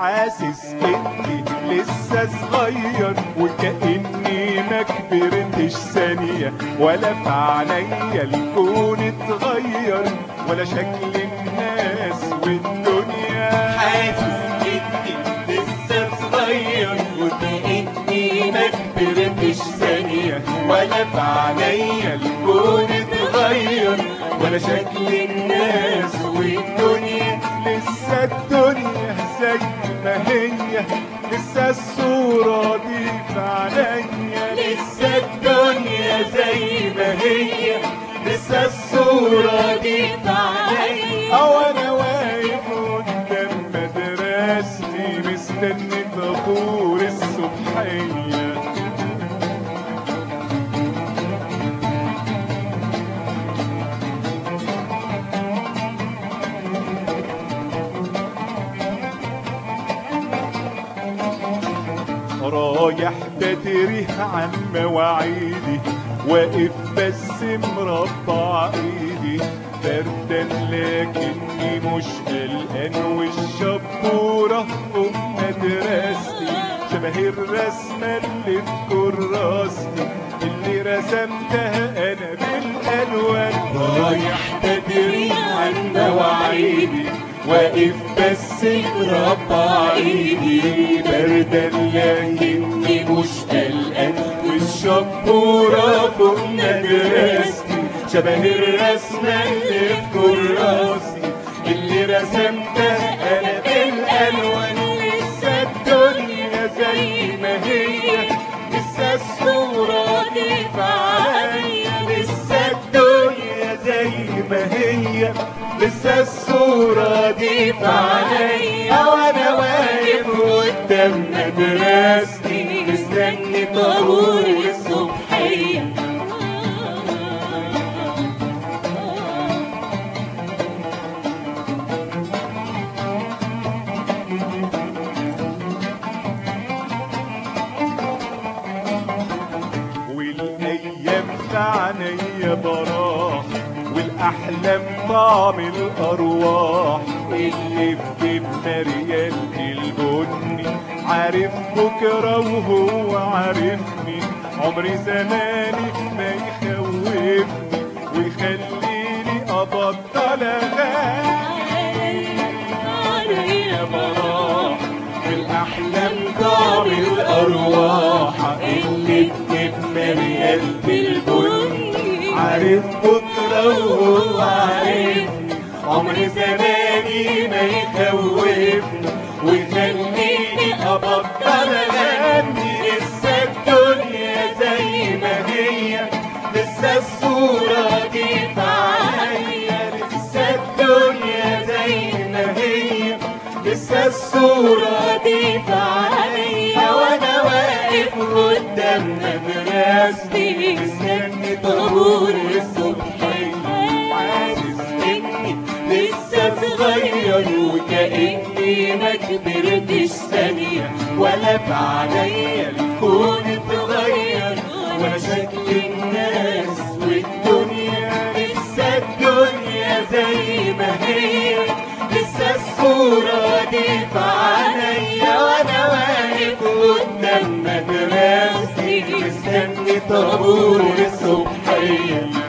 حاسس اني لسه صغير وكأني ما كبرتش ثانية ولا في عينيا الكون اتغير ولا شكل الناس والدنيا حاسس اني لسه صغير وكأني ما كبرتش ثانية ولا في عينيا الكون اتغير ولا شكل الناس والدنيا لسه الدنيا زي ما هي لسه الصورة دي في عينيا لسه الدنيا زي ما هي لسه الصورة دي في عينيا أو أنا واقف قدام مدرستي مستني طابور الصبحية رايح بدري عن مواعيدي واقف بس مربع ايدي بردان لكني مش قلقان والشبورة ام مدرستي شبه الرسمة اللي في كراستي اللي رسمتها انا بالالوان رايح بدري عن مواعيدي واقف بس مربع ايدي بردان لكني مش قلقان والشبورة فوق مدرستي شبه الرسمة اللي في كراسي اللي رسمتها انا بالالوان لسه الدنيا زي ما هي لسه الصورة دي في عينيا لسه الدنيا زي ما هي لسه الصورة دي في عينيا وانا واقف قدام مدرستي مستني طابور الصبحية والايام في عينيا براح والاحلام طعم الارواح اللي في مريال البني عارف بكره وهو عارفني عمري زماني ما يخوفني ويخليني ابطل اغاني يا براح والاحلام طعم الارواح اللي بتبني قلبي البني عارف بكره وهو عارفني عمر زماني ما يخوفني ويخليني ابطل اغني لسه الدنيا زي ما هي لسه الصورة دي في عينيا لسه الدنيا زي ما هي لسه الصورة دي في عينيا وانا واقف قدام مدرستي مستني طابور الصبحية حاسس اني لسه صغير وكأني ما كبرتش ثانية ولا في عينيا الكون اتغير ولا شكل الناس والدنيا لسه الدنيا زي ما هي لسه الصورة دي في عينيا وانا واقف قدام مدرستي مستني طابور الصبحية